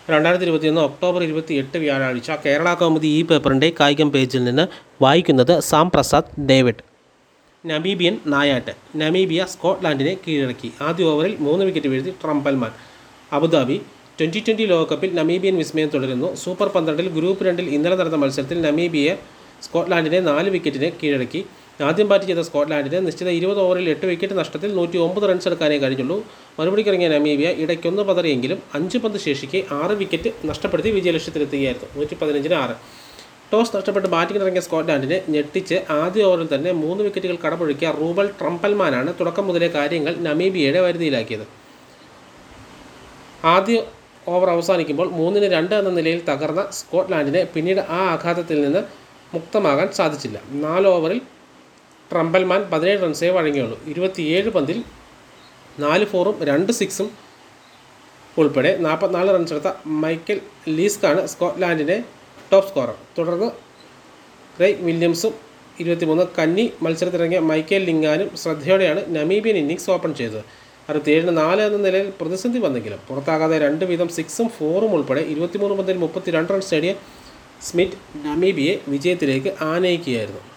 രണ്ടായിരത്തി ഇരുപത്തിയൊന്ന് ഒക്ടോബർ ഇരുപത്തി എട്ട് വ്യാഴാഴ്ച കേരള കൗമുദി ഈ പേപ്പറിൻ്റെ കായികം പേജിൽ നിന്ന് വായിക്കുന്നത് സാം പ്രസാദ് ഡേവിഡ് നമീബിയൻ നായാട്ട് നമീബിയ സ്കോട്ട്ലാൻഡിനെ കീഴടക്കി ആദ്യ ഓവറിൽ മൂന്ന് വിക്കറ്റ് വീഴ്ത്തി ട്രംപൽമാൻ അബുദാബി ട്വൻ്റി ട്വൻ്റി ലോകകപ്പിൽ നമീബിയൻ വിസ്മയം തുടരുന്നു സൂപ്പർ പന്ത്രണ്ടിൽ ഗ്രൂപ്പ് രണ്ടിൽ ഇന്നലെ നടന്ന മത്സരത്തിൽ നമീബിയ സ്കോട്ട്ലാൻഡിനെ നാല് വിക്കറ്റിന് കീഴടക്കി ആദ്യം ബാറ്റ് ചെയ്ത സ്കോട്ട്ലാൻഡിന് നിശ്ചിത ഇരുപത് ഓവറിൽ എട്ട് വിക്കറ്റ് നഷ്ടത്തിൽ നൂറ്റി ഒമ്പത് റൺസ് എടുക്കാനേ കഴിഞ്ഞുള്ളൂ മറുപടിക്കിറങ്ങിയ നമീബിയ ഇടയ്ക്കൊന്ന് പതറിയെങ്കിലും അഞ്ച് പന്ത് ശേഷിക്കെ ആറ് വിക്കറ്റ് നഷ്ടപ്പെടുത്തി വിജയലക്ഷ്യത്തിലെത്തുകയായിരുന്നു നൂറ്റി പതിനഞ്ചിന് ആറ് ടോസ് നഷ്ടപ്പെട്ട് ബാറ്റിംഗിനിറങ്ങിയ സ്കോട്ട്ലാൻഡിനെ ഞെട്ടിച്ച് ആദ്യ ഓവറിൽ തന്നെ മൂന്ന് വിക്കറ്റുകൾ കടമൊഴുക്കിയ റൂബൽ ട്രംപൽമാനാണ് തുടക്കം മുതലേ കാര്യങ്ങൾ നമീബിയയുടെ വരുതിയിലാക്കിയത് ആദ്യ ഓവർ അവസാനിക്കുമ്പോൾ മൂന്നിന് രണ്ട് എന്ന നിലയിൽ തകർന്ന സ്കോട്ട്ലാൻഡിനെ പിന്നീട് ആ ആഘാതത്തിൽ നിന്ന് മുക്തമാകാൻ സാധിച്ചില്ല നാല് ഓവറിൽ ട്രംപൽമാൻ പതിനേഴ് റൺസേ വഴങ്ങിയുള്ളൂ ഇരുപത്തിയേഴ് പന്തിൽ നാല് ഫോറും രണ്ട് സിക്സും ഉൾപ്പെടെ നാൽപ്പത്തിനാല് റൺസ് എടുത്ത മൈക്കൽ ലീസ്കാണ് സ്കോട്ട്ലാൻഡിൻ്റെ ടോപ്പ് സ്കോറർ തുടർന്ന് റെയ് വില്യംസും ഇരുപത്തിമൂന്ന് കന്നി മത്സരത്തിലിറങ്ങിയ മൈക്കേൽ ലിംഗാനും ശ്രദ്ധയോടെയാണ് നമീബിയൻ ഇന്നിങ്സ് ഓപ്പൺ ചെയ്തത് അറുപത്തിയേഴിന് നാല് എന്ന നിലയിൽ പ്രതിസന്ധി വന്നെങ്കിലും പുറത്താകാതെ രണ്ട് വീതം സിക്സും ഫോറും ഉൾപ്പെടെ ഇരുപത്തിമൂന്ന് പന്തിൽ മുപ്പത്തിരണ്ട് റൺസ് നേടിയ സ്മിത്ത് നമീബിയെ വിജയത്തിലേക്ക് ആനയിക്കുകയായിരുന്നു